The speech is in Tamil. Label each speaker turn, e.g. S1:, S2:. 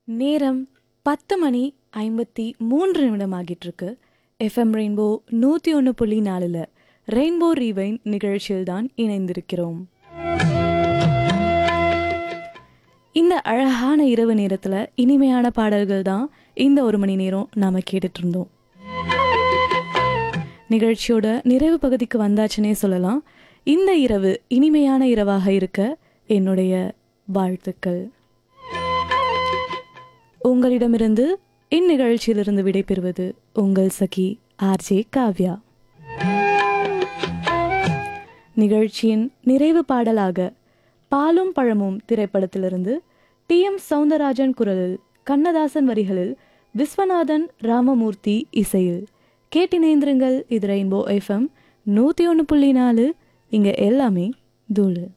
S1: நேரம் பத்து மணி ஐம்பத்தி மூன்று நிமிடம் ஆகிட்டு இருக்கு எஃப்எம் ரெயின்போ நூற்றி ஒன்று புள்ளி நாலில் ரெயின்போ ரீவைன் நிகழ்ச்சியில் தான் இணைந்திருக்கிறோம் இந்த அழகான இரவு நேரத்தில் இனிமையான பாடல்கள் தான் இந்த ஒரு மணி நேரம் நாம் கேட்டுட்டு இருந்தோம் நிகழ்ச்சியோட நிறைவு பகுதிக்கு வந்தாச்சுன்னே சொல்லலாம் இந்த இரவு இனிமையான இரவாக இருக்க என்னுடைய வாழ்த்துக்கள் உங்களிடமிருந்து இந்நிகழ்ச்சியிலிருந்து விடைபெறுவது உங்கள் சகி ஆர்ஜே காவ்யா நிகழ்ச்சியின் நிறைவு பாடலாக பாலும் பழமும் திரைப்படத்திலிருந்து டி எம் சவுந்தரராஜன் குரலில் கண்ணதாசன் வரிகளில் விஸ்வநாதன் ராமமூர்த்தி இசையில் கேட்டிணைந்திருங்கள் இது ரெயின்போ எஃப்எம் நூற்றி ஒன்று புள்ளி நாலு இங்கே எல்லாமே தூளு